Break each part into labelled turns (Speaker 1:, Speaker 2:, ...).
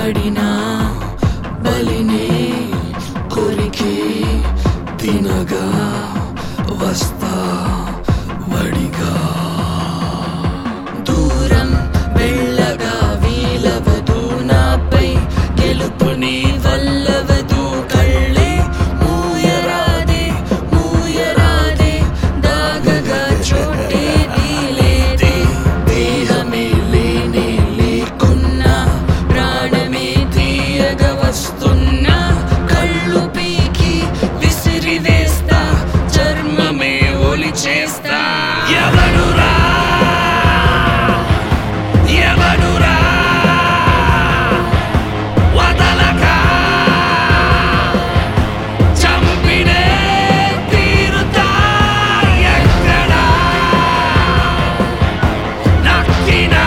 Speaker 1: పడిన బలిని కొరికి తినగా వస్తా వడిగా దూరం వెళ్ళగా వీలవదు నాపై గెలుపుని వల్లవదు కళ్ళే మూయరాదే మూయరాదే దాగగా చోటేది లేదే దేహమే లేనే లేకున్నా ప్రాణమే తీయగా వస్తున్నా కళ్ళు పీకి విసిరి వేస్తా చర్మమే ఒలి చేస్తా ఎవడురా ఎవడురా వదలక చంపినే తీరుతా ఎక్కడా నక్కినా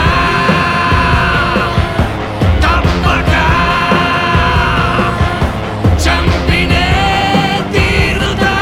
Speaker 1: తప్పక చంపినే తీరుతా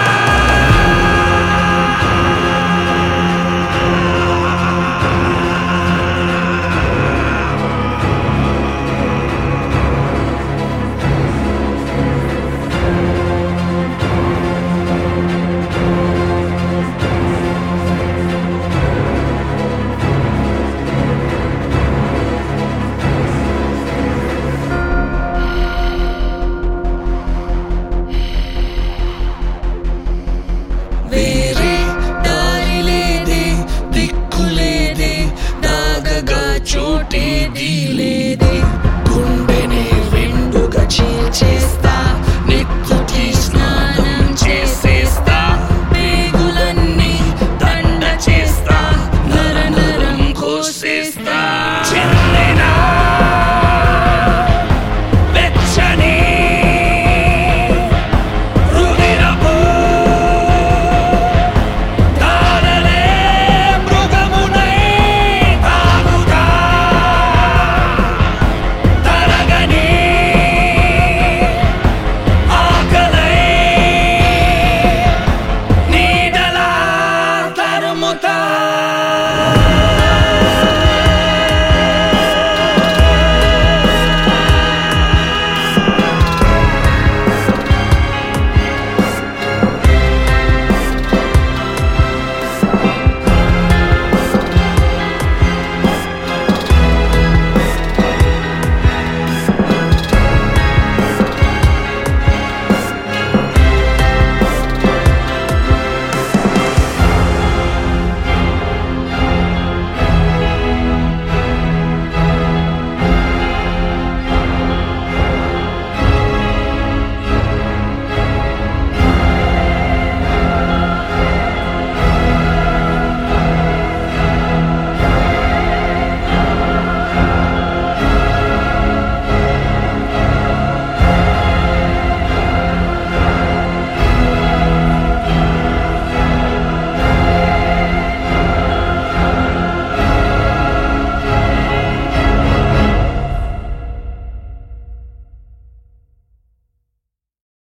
Speaker 1: వేరే దారి లేదే దిక్కు లేదే దాగగా చోటేది లేదే గుండెనే రెండుగా చీల్చేస్తా